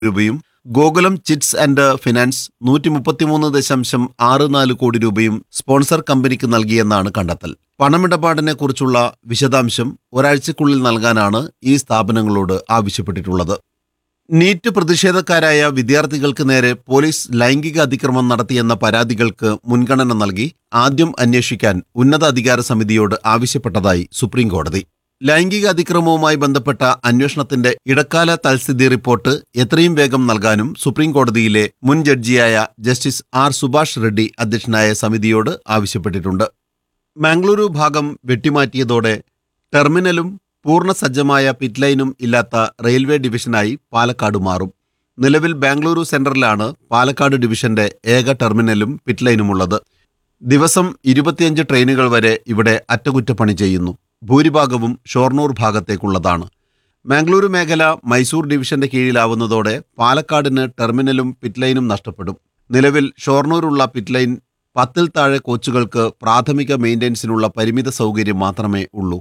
രൂപയും Gokulam chits and finance നൂറ്റി മുപ്പത്തിമൂന്ന് ദശാംശം ആറ് നാല് കോടി രൂപയും സ്പോൺസർ കമ്പനിക്ക് നൽകിയെന്നാണ് കണ്ടെത്തൽ പണമിടപാടിനെ കുറിച്ചുള്ള വിശദാംശം ഒരാഴ്ചക്കുള്ളിൽ നൽകാനാണ് ഈ സ്ഥാപനങ്ങളോട് ആവശ്യപ്പെട്ടിട്ടുള്ളത് നീറ്റ് പ്രതിഷേധക്കാരായ വിദ്യാർത്ഥികൾക്ക് നേരെ പോലീസ് ലൈംഗിക അതിക്രമം നടത്തിയെന്ന പരാതികൾക്ക് മുൻഗണന നൽകി ആദ്യം അന്വേഷിക്കാൻ ഉന്നത അധികാര സമിതിയോട് ആവശ്യപ്പെട്ടതായി സുപ്രീം കോടതി ലൈംഗിക അതിക്രമവുമായി ബന്ധപ്പെട്ട അന്വേഷണത്തിന്റെ ഇടക്കാല തൽസ്ഥിതി റിപ്പോർട്ട് എത്രയും വേഗം നൽകാനും സുപ്രീം കോടതിയിലെ മുൻ ജഡ്ജിയായ ജസ്റ്റിസ് ആർ സുഭാഷ് റെഡ്ഡി അധ്യക്ഷനായ സമിതിയോട് ആവശ്യപ്പെട്ടിട്ടുണ്ട് മാംഗ്ലൂരു ഭാഗം വെട്ടിമാറ്റിയതോടെ ടെർമിനലും പൂർണ്ണ സജ്ജമായ പിറ്റ് ലൈനും ഇല്ലാത്ത റെയിൽവേ ഡിവിഷനായി പാലക്കാട് മാറും നിലവിൽ ബാംഗ്ലൂരു സെൻട്രലിലാണ് പാലക്കാട് ഡിവിഷന്റെ ഏക ടെർമിനലും പിറ്റ് ലൈനുമുള്ളത് ദിവസം ഇരുപത്തിയഞ്ച് ട്രെയിനുകൾ വരെ ഇവിടെ അറ്റകുറ്റപ്പണി ചെയ്യുന്നു ഭൂരിഭാഗവും ഷൊർണൂർ ഭാഗത്തേക്കുള്ളതാണ് മാംഗ്ലൂരു മേഖല മൈസൂർ ഡിവിഷന്റെ കീഴിലാവുന്നതോടെ പാലക്കാടിന് ടെർമിനലും പിറ്റ് ലൈനും നഷ്ടപ്പെടും നിലവിൽ ഷൊർണൂരുള്ള പിറ്റ് ലൈൻ പത്തിൽ താഴെ കോച്ചുകൾക്ക് പ്രാഥമിക മെയിൻ്റെനൻസിനുള്ള പരിമിത സൗകര്യം മാത്രമേ ഉള്ളൂ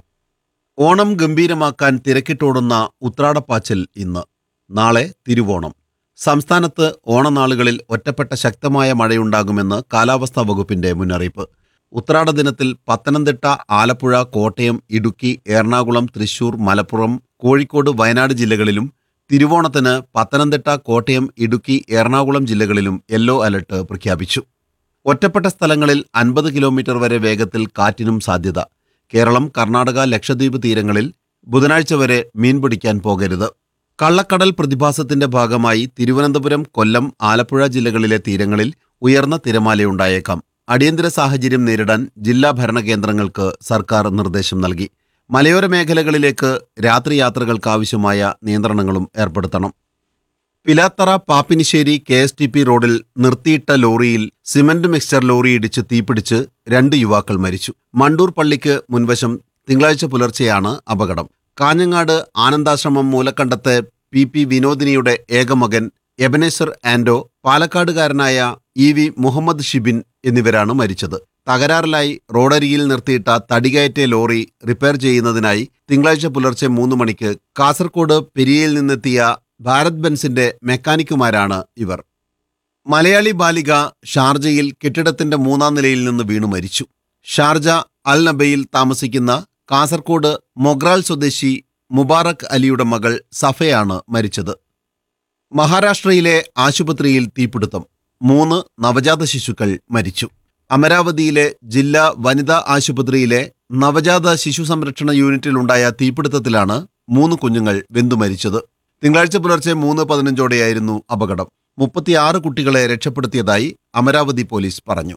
ഓണം ഗംഭീരമാക്കാൻ തിരക്കിട്ടോടുന്ന ഉത്രാടപ്പാച്ചിൽ ഇന്ന് നാളെ തിരുവോണം സംസ്ഥാനത്ത് ഓണനാളുകളിൽ ഒറ്റപ്പെട്ട ശക്തമായ മഴയുണ്ടാകുമെന്ന് കാലാവസ്ഥാ വകുപ്പിന്റെ മുന്നറിയിപ്പ് ഉത്രാട ദിനത്തിൽ പത്തനംതിട്ട ആലപ്പുഴ കോട്ടയം ഇടുക്കി എറണാകുളം തൃശൂർ മലപ്പുറം കോഴിക്കോട് വയനാട് ജില്ലകളിലും തിരുവോണത്തിന് പത്തനംതിട്ട കോട്ടയം ഇടുക്കി എറണാകുളം ജില്ലകളിലും യെല്ലോ അലർട്ട് പ്രഖ്യാപിച്ചു ഒറ്റപ്പെട്ട സ്ഥലങ്ങളിൽ അൻപത് കിലോമീറ്റർ വരെ വേഗത്തിൽ കാറ്റിനും സാധ്യത കേരളം കർണാടക ലക്ഷദ്വീപ് തീരങ്ങളിൽ ബുധനാഴ്ച വരെ മീൻ പിടിക്കാൻ പോകരുത് കള്ളക്കടൽ പ്രതിഭാസത്തിന്റെ ഭാഗമായി തിരുവനന്തപുരം കൊല്ലം ആലപ്പുഴ ജില്ലകളിലെ തീരങ്ങളിൽ ഉയർന്ന തിരമാലയുണ്ടായേക്കാം അടിയന്തര സാഹചര്യം നേരിടാൻ ജില്ലാ ഭരണകേന്ദ്രങ്ങൾക്ക് സർക്കാർ നിർദ്ദേശം നൽകി മലയോര മേഖലകളിലേക്ക് രാത്രി യാത്രകൾക്കാവശ്യമായ നിയന്ത്രണങ്ങളും ഏർപ്പെടുത്തണം Pilathara Pappinissery K S T P റോഡിൽ നിർത്തിയിട്ട ലോറിയിൽ സിമന്റ് മിക്സ്ചർ ലോറി ഇടിച്ച് തീപിടിച്ച് രണ്ട് യുവാക്കൾ മരിച്ചു മണ്ടൂർ പള്ളിക്ക് മുൻവശം തിങ്കളാഴ്ച പുലർച്ചെയാണ് അപകടം കാഞ്ഞങ്ങാട് ആനന്ദാശ്രമം മൂലക്കണ്ടത്തെ പി പി വിനോദിനിയുടെ ഏകമകൻ എബനേസർ ആൻഡോ പാലക്കാടുകാരനായ ഇ വി മുഹമ്മദ് ഷിബിൻ എന്നിവരാണ് മരിച്ചത് തകരാറിലായി റോഡരികിൽ നിർത്തിയിട്ട തടികയറ്റ ലോറി റിപ്പയർ ചെയ്യുന്നതിനായി തിങ്കളാഴ്ച പുലർച്ചെ മൂന്ന് മണിക്ക് കാസർഗോഡ് പെരിയയിൽ നിന്നെത്തിയ ഭാരത് ബെൻസിന്റെ മെക്കാനിക്കുമാരാണ് ഇവർ മലയാളി ബാലിക ഷാർജയിൽ കെട്ടിടത്തിന്റെ മൂന്നാം നിലയിൽ നിന്ന് വീണു മരിച്ചു ഷാർജ അൽ നബയിൽ താമസിക്കുന്ന കാസർഗോഡ് മൊഗ്രാൽ സ്വദേശി മുബാറക് അലിയുടെ മകൾ സഫയാണ് മരിച്ചത് മഹാരാഷ്ട്രയിലെ ആശുപത്രിയിൽ തീപിടുത്തം മൂന്ന് നവജാത ശിശുക്കൾ മരിച്ചു അമരാവതിയിലെ ജില്ലാ വനിതാ ആശുപത്രിയിലെ നവജാത ശിശു സംരക്ഷണ യൂണിറ്റിലുണ്ടായ തീപിടുത്തത്തിലാണ് മൂന്ന് കുഞ്ഞുങ്ങൾ വെന്തു മരിച്ചത് തിങ്കളാഴ്ച പുലർച്ചെ മൂന്ന് പതിനഞ്ചോടെയായിരുന്നു അപകടം മുപ്പത്തിയാറ് കുട്ടികളെ രക്ഷപ്പെടുത്തിയതായി അമരാവതി പോലീസ് പറഞ്ഞു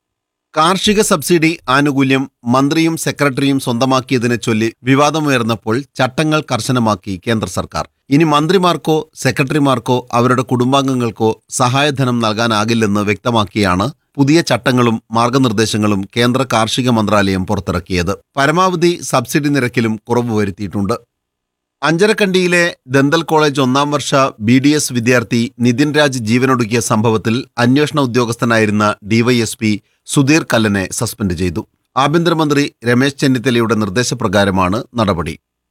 കാർഷിക സബ്സിഡി ആനുകൂല്യം മന്ത്രിയും സെക്രട്ടറിയും സ്വന്തമാക്കിയതിനെ ചൊല്ലി വിവാദമുയർന്നപ്പോൾ ചട്ടങ്ങൾ കർശനമാക്കി കേന്ദ്ര സർക്കാർ ഇനി മന്ത്രിമാർക്കോ സെക്രട്ടറിമാർക്കോ അവരുടെ കുടുംബാംഗങ്ങൾക്കോ സഹായധനം നൽകാനാകില്ലെന്ന് വ്യക്തമാക്കിയാണ് പുതിയ ചട്ടങ്ങളും മാർഗനിർദ്ദേശങ്ങളും കേന്ദ്ര കാർഷിക മന്ത്രാലയം പുറത്തിറക്കിയത് പരമാവധി സബ്സിഡി നിരക്കിലും കുറവ് വരുത്തിയിട്ടുണ്ട് അഞ്ചരക്കണ്ടിയിലെ ദന്തൽ കോളേജ് ഒന്നാം വർഷ ബി ഡി എസ് വിദ്യാർത്ഥി നിതിൻ രാജ് ജീവനൊടുക്കിയ സംഭവത്തിൽ അന്വേഷണ ഉദ്യോഗസ്ഥനായിരുന്ന ഡിവൈഎസ്പി സുധീർ കല്ലനെ സസ്പെൻഡ് ചെയ്തു ആഭ്യന്തരമന്ത്രി രമേശ് ചെന്നിത്തലയുടെ നിർദ്ദേശപ്രകാരമാണ് നടപടി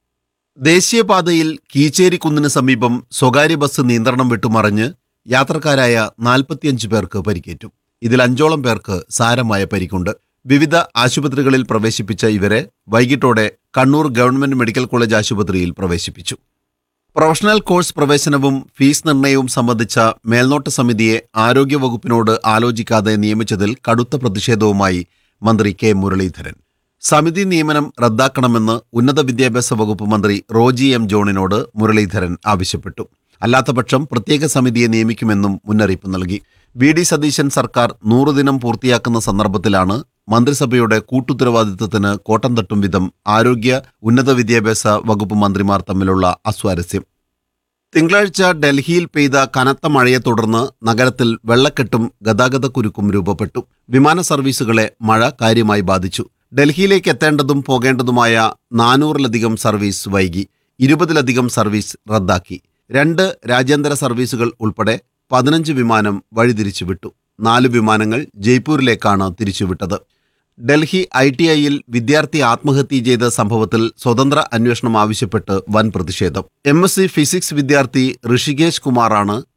ദേശീയപാതയിൽ കീച്ചേരി കുന്നിന് സമീപം സ്വകാര്യ ബസ് നിയന്ത്രണം വിട്ടുമറിഞ്ഞ് യാത്രക്കാരായ നാൽപ്പത്തിയഞ്ച് പേർക്ക് പരിക്കേറ്റു ഇതിൽ അഞ്ചോളം പേർക്ക് സാരമായ പരിക്കുണ്ട് വിവിധ ആശുപത്രികളിൽ പ്രവേശിപ്പിച്ച ഇവരെ വൈകിട്ടോടെ കണ്ണൂർ ഗവൺമെന്റ് മെഡിക്കൽ കോളേജ് ആശുപത്രിയിൽ പ്രവേശിപ്പിച്ചു പ്രൊഫഷണൽ കോഴ്സ് പ്രവേശനവും ഫീസ് നിർണയവും സംബന്ധിച്ച മേൽനോട്ട സമിതിയെ ആരോഗ്യവകുപ്പിനോട് ആലോചിക്കാതെ നിയമിച്ചതിൽ കടുത്ത പ്രതിഷേധവുമായി മന്ത്രി കെ മുരളീധരൻ സമിതി നിയമനം റദ്ദാക്കണമെന്ന് ഉന്നത വിദ്യാഭ്യാസ വകുപ്പ് മന്ത്രി റോജി എം ജോണിനോട് മുരളീധരൻ ആവശ്യപ്പെട്ടു അല്ലാത്തപക്ഷം പ്രത്യേക സമിതിയെ നിയമിക്കുമെന്നും മുന്നറിയിപ്പ് നൽകി വി ഡി സതീശൻ സർക്കാർ നൂറ് ദിനം പൂർത്തിയാക്കുന്ന സന്ദർഭത്തിലാണ് മന്ത്രിസഭയുടെ കൂട്ടുത്തരവാദിത്തത്തിന് കോട്ടം തട്ടും വിധം ആരോഗ്യ ഉന്നത വിദ്യാഭ്യാസ വകുപ്പ് മന്ത്രിമാർ തമ്മിലുള്ള അസ്വാരസ്യം തിങ്കളാഴ്ച ഡൽഹിയിൽ പെയ്ത കനത്ത മഴയെ തുടർന്ന് നഗരത്തിൽ വെള്ളക്കെട്ടും ഗതാഗതക്കുരുക്കും രൂപപ്പെട്ടു വിമാന സർവീസുകളെ മഴ കാര്യമായി ബാധിച്ചു ഡൽഹിയിലേക്ക് എത്തേണ്ടതും പോകേണ്ടതുമായ നാനൂറിലധികം സർവീസ് വൈകി ഇരുപതിലധികം സർവീസ് റദ്ദാക്കി രണ്ട് രാജ്യാന്തര സർവീസുകൾ ഉൾപ്പെടെ പതിനഞ്ച് വിമാനം വഴിതിരിച്ചുവിട്ടു നാല് വിമാനങ്ങൾ ജയ്പൂരിലേക്കാണ് തിരിച്ചുവിട്ടത് ഡൽഹി ഐ ടി ഐയിൽ വിദ്യാർത്ഥി ആത്മഹത്യ ചെയ്ത സംഭവത്തിൽ സ്വതന്ത്ര അന്വേഷണം ആവശ്യപ്പെട്ട് വൻ പ്രതിഷേധം എം എസ് സി ഫിസിക്സ് വിദ്യാർത്ഥി ഋഷികേശ് കുമാറാണ്